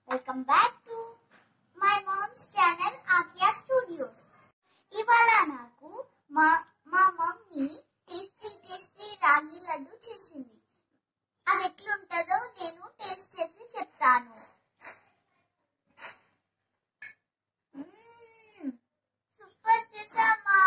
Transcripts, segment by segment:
welcome back to my moms channel ఆకియా studios ఇవాళ నాకు మా మా మమ్మీ టేస్టీ టేస్టీ రాగి లడ్డు చేసింది అది ఎట్లుంటుందో నేను టేస్ట్ చేసి చెప్తాను మ్మ్, సూపర్ చేసామా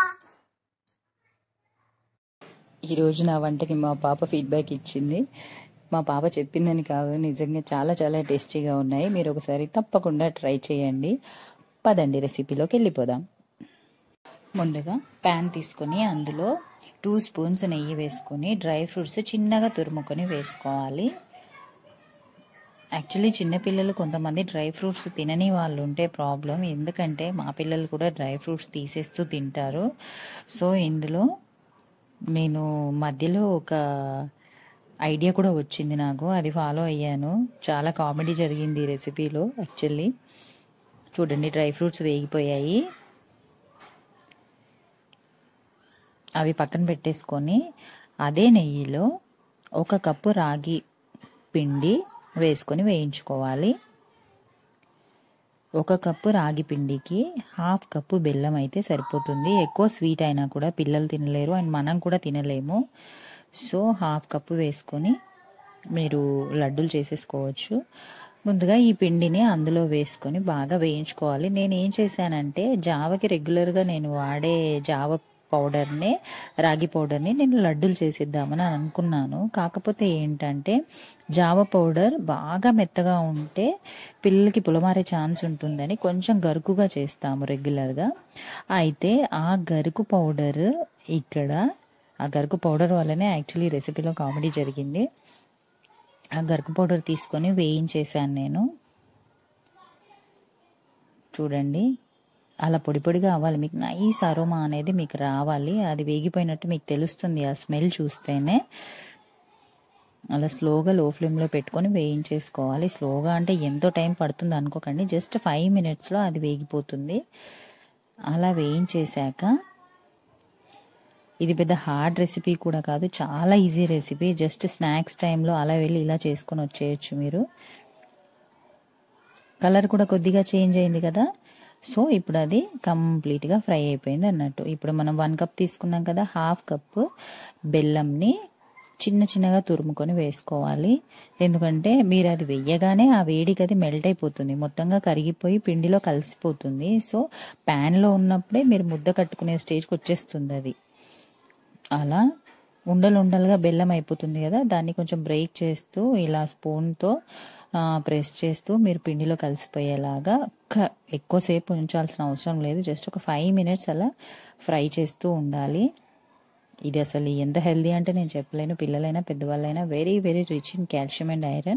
ఈరోజు నా వంటకి మా పాప ఫీడ్బ్యాక్ ఇచ్చింది మా పాప చెప్పిందని కాదు నిజంగా చాలా చాలా టేస్టీగా ఉన్నాయి మీరు ఒకసారి తప్పకుండా ట్రై చేయండి పదండి రెసిపీలోకి వెళ్ళిపోదాం ముందుగా ప్యాన్ తీసుకొని అందులో టూ స్పూన్స్ నెయ్యి వేసుకొని డ్రై ఫ్రూట్స్ చిన్నగా తురుముకొని వేసుకోవాలి యాక్చువల్లీ చిన్నపిల్లలు కొంతమంది డ్రై ఫ్రూట్స్ తినని వాళ్ళు ఉంటే ప్రాబ్లం ఎందుకంటే మా పిల్లలు కూడా డ్రై ఫ్రూట్స్ తీసేస్తూ తింటారు సో ఇందులో నేను మధ్యలో ఒక ఐడియా కూడా వచ్చింది నాకు అది ఫాలో అయ్యాను చాలా కామెడీ జరిగింది ఈ రెసిపీలో యాక్చువల్లీ చూడండి డ్రై ఫ్రూట్స్ వేగిపోయాయి అవి పక్కన పెట్టేసుకొని అదే నెయ్యిలో ఒక కప్పు రాగి పిండి వేసుకొని వేయించుకోవాలి ఒక కప్పు రాగి పిండికి హాఫ్ కప్పు బెల్లం అయితే సరిపోతుంది ఎక్కువ స్వీట్ అయినా కూడా పిల్లలు తినలేరు అండ్ మనం కూడా తినలేము సో హాఫ్ కప్పు వేసుకొని మీరు లడ్డూలు చేసేసుకోవచ్చు ముందుగా ఈ పిండిని అందులో వేసుకొని బాగా వేయించుకోవాలి నేను ఏం చేశానంటే జావకి రెగ్యులర్గా నేను వాడే జావ పౌడర్ని రాగి పౌడర్ని నేను లడ్డూలు చేసేద్దామని అనుకున్నాను కాకపోతే ఏంటంటే జావ పౌడర్ బాగా మెత్తగా ఉంటే పిల్లలకి పులమారే ఛాన్స్ ఉంటుందని కొంచెం గరుకుగా చేస్తాము రెగ్యులర్గా అయితే ఆ గరుకు పౌడర్ ఇక్కడ ఆ గరుకు పౌడర్ వల్లనే యాక్చువల్లీ రెసిపీలో కామెడీ జరిగింది ఆ గరుకు పౌడర్ తీసుకొని వేయించేసాను నేను చూడండి అలా పొడి పొడిగా అవ్వాలి మీకు నైస్ అరోమా అనేది మీకు రావాలి అది వేగిపోయినట్టు మీకు తెలుస్తుంది ఆ స్మెల్ చూస్తేనే అలా స్లోగా లో ఫ్లేమ్లో పెట్టుకొని వేయించేసుకోవాలి స్లోగా అంటే ఎంతో టైం పడుతుంది అనుకోకండి జస్ట్ ఫైవ్ మినిట్స్లో అది వేగిపోతుంది అలా వేయించేశాక ఇది పెద్ద హార్డ్ రెసిపీ కూడా కాదు చాలా ఈజీ రెసిపీ జస్ట్ స్నాక్స్ టైంలో అలా వెళ్ళి ఇలా చేసుకొని వచ్చేయచ్చు మీరు కలర్ కూడా కొద్దిగా చేంజ్ అయింది కదా సో ఇప్పుడు అది కంప్లీట్గా ఫ్రై అయిపోయింది అన్నట్టు ఇప్పుడు మనం వన్ కప్ తీసుకున్నాం కదా హాఫ్ కప్ బెల్లంని చిన్న చిన్నగా తురుముకొని వేసుకోవాలి ఎందుకంటే మీరు అది వెయ్యగానే ఆ వేడికి అది మెల్ట్ అయిపోతుంది మొత్తంగా కరిగిపోయి పిండిలో కలిసిపోతుంది సో ప్యాన్లో ఉన్నప్పుడే మీరు ముద్ద కట్టుకునే స్టేజ్కి వచ్చేస్తుంది అది అలా ఉండలు ఉండలుగా బెల్లం అయిపోతుంది కదా దాన్ని కొంచెం బ్రేక్ చేస్తూ ఇలా స్పూన్తో ప్రెస్ చేస్తూ మీరు పిండిలో కలిసిపోయేలాగా ఒక్క ఎక్కువసేపు ఉంచాల్సిన అవసరం లేదు జస్ట్ ఒక ఫైవ్ మినిట్స్ అలా ఫ్రై చేస్తూ ఉండాలి ఇది అసలు ఎంత హెల్దీ అంటే నేను చెప్పలేను పిల్లలైనా పెద్దవాళ్ళైనా very very rich in calcium and iron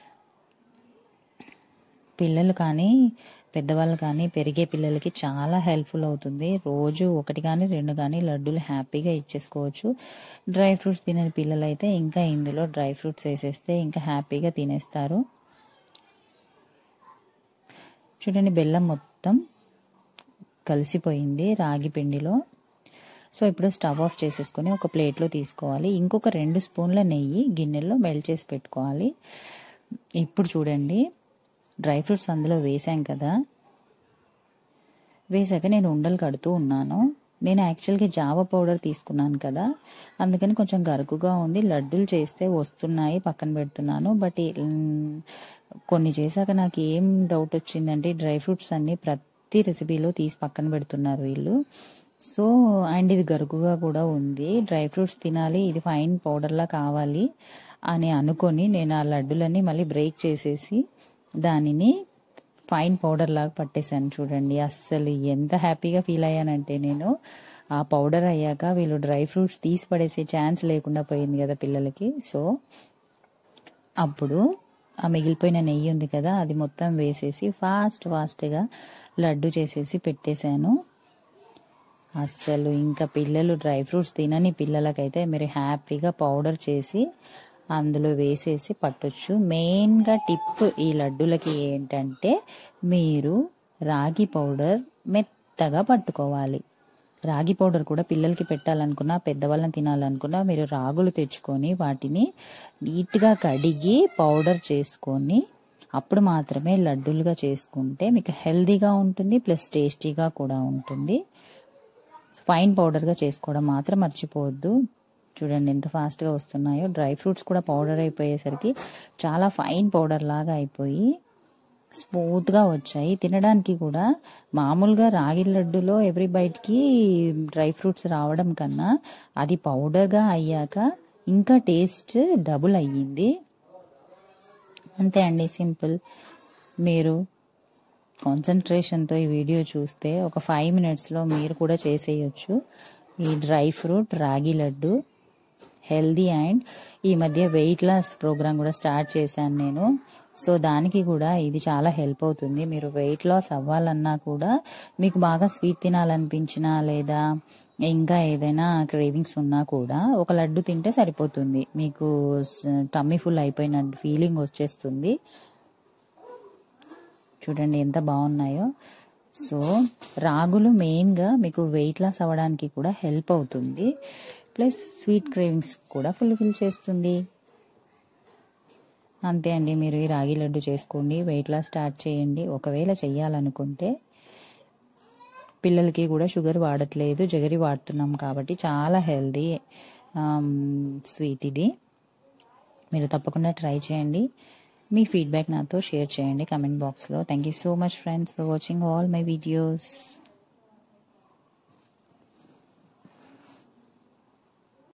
పిల్లలు కానీ పెద్దవాళ్ళు కానీ పెరిగే పిల్లలకి చాలా హెల్ప్ఫుల్ అవుతుంది రోజు ఒకటి కానీ రెండు కానీ లడ్డూలు హ్యాపీగా ఇచ్చేసుకోవచ్చు డ్రై ఫ్రూట్స్ తినని పిల్లలు అయితే ఇంకా ఇందులో డ్రై ఫ్రూట్స్ వేసేస్తే ఇంకా హ్యాపీగా తినేస్తారు చూడండి బెల్లం మొత్తం కలిసిపోయింది రాగి పిండిలో సో ఇప్పుడు స్టవ్ ఆఫ్ చేసేసుకొని ఒక ప్లేట్లో తీసుకోవాలి ఇంకొక రెండు స్పూన్ల నెయ్యి గిన్నెలో మెల్ట్ చేసి పెట్టుకోవాలి ఇప్పుడు చూడండి డ్రై ఫ్రూట్స్ అందులో వేసాం కదా వేసాక నేను ఉండలు కడుతూ ఉన్నాను నేను యాక్చువల్గా జావ పౌడర్ తీసుకున్నాను కదా అందుకని కొంచెం గరుకుగా ఉంది లడ్డూలు చేస్తే వస్తున్నాయి పక్కన పెడుతున్నాను బట్ కొన్ని చేశాక నాకు ఏం డౌట్ వచ్చిందంటే డ్రై ఫ్రూట్స్ అన్నీ ప్రతి రెసిపీలో తీసి పక్కన పెడుతున్నారు వీళ్ళు సో అండ్ ఇది గరుకుగా కూడా ఉంది డ్రై ఫ్రూట్స్ తినాలి ఇది ఫైన్ పౌడర్లా కావాలి అని అనుకొని నేను ఆ లడ్డులన్నీ మళ్ళీ బ్రేక్ చేసేసి దానిని ఫైన్ పౌడర్ లాగా పట్టేశాను చూడండి అస్సలు ఎంత హ్యాపీగా ఫీల్ అయ్యానంటే నేను ఆ పౌడర్ అయ్యాక వీళ్ళు డ్రై ఫ్రూట్స్ తీసి పడేసే ఛాన్స్ లేకుండా పోయింది కదా పిల్లలకి సో అప్పుడు ఆ మిగిలిపోయిన నెయ్యి ఉంది కదా అది మొత్తం వేసేసి ఫాస్ట్ ఫాస్ట్గా లడ్డు చేసేసి పెట్టేశాను అస్సలు ఇంకా పిల్లలు డ్రై ఫ్రూట్స్ తినని పిల్లలకైతే మీరు హ్యాపీగా పౌడర్ చేసి అందులో వేసేసి పట్టొచ్చు మెయిన్గా టిప్ ఈ లడ్డూలకి ఏంటంటే మీరు రాగి పౌడర్ మెత్తగా పట్టుకోవాలి రాగి పౌడర్ కూడా పిల్లలకి పెట్టాలనుకున్నా పెద్దవాళ్ళని తినాలనుకున్నా మీరు రాగులు తెచ్చుకొని వాటిని నీట్గా కడిగి పౌడర్ చేసుకొని అప్పుడు మాత్రమే లడ్డూలుగా చేసుకుంటే మీకు హెల్దీగా ఉంటుంది ప్లస్ టేస్టీగా కూడా ఉంటుంది ఫైన్ పౌడర్గా చేసుకోవడం మాత్రం మర్చిపోవద్దు చూడండి ఎంత ఫాస్ట్గా వస్తున్నాయో డ్రై ఫ్రూట్స్ కూడా పౌడర్ అయిపోయేసరికి చాలా ఫైన్ పౌడర్ లాగా అయిపోయి స్మూత్గా వచ్చాయి తినడానికి కూడా మామూలుగా రాగి లడ్డులో ఎవ్రీ బైట్కి డ్రై ఫ్రూట్స్ రావడం కన్నా అది పౌడర్గా అయ్యాక ఇంకా టేస్ట్ డబుల్ అయ్యింది అంతే అండి సింపుల్ మీరు కాన్సన్ట్రేషన్తో ఈ వీడియో చూస్తే ఒక ఫైవ్ మినిట్స్లో మీరు కూడా చేసేయచ్చు ఈ డ్రై ఫ్రూట్ రాగి లడ్డు హెల్దీ అండ్ ఈ మధ్య వెయిట్ లాస్ ప్రోగ్రామ్ కూడా స్టార్ట్ చేశాను నేను సో దానికి కూడా ఇది చాలా హెల్ప్ అవుతుంది మీరు వెయిట్ లాస్ అవ్వాలన్నా కూడా మీకు బాగా స్వీట్ తినాలనిపించినా లేదా ఇంకా ఏదైనా క్రేవింగ్స్ ఉన్నా కూడా ఒక లడ్డు తింటే సరిపోతుంది మీకు టమ్మీ ఫుల్ అయిపోయిన ఫీలింగ్ వచ్చేస్తుంది చూడండి ఎంత బాగున్నాయో సో రాగులు మెయిన్గా మీకు వెయిట్ లాస్ అవ్వడానికి కూడా హెల్ప్ అవుతుంది ప్లస్ స్వీట్ క్రేవింగ్స్ కూడా ఫుల్ఫిల్ చేస్తుంది అంతే అండి మీరు ఈ రాగి లడ్డు చేసుకోండి వెయిట్ లాస్ స్టార్ట్ చేయండి ఒకవేళ చెయ్యాలనుకుంటే పిల్లలకి కూడా షుగర్ వాడట్లేదు జగరి వాడుతున్నాం కాబట్టి చాలా హెల్దీ స్వీట్ ఇది మీరు తప్పకుండా ట్రై చేయండి మీ ఫీడ్బ్యాక్ నాతో షేర్ చేయండి కమెంట్ బాక్స్లో thank you so much friends for watching all my videos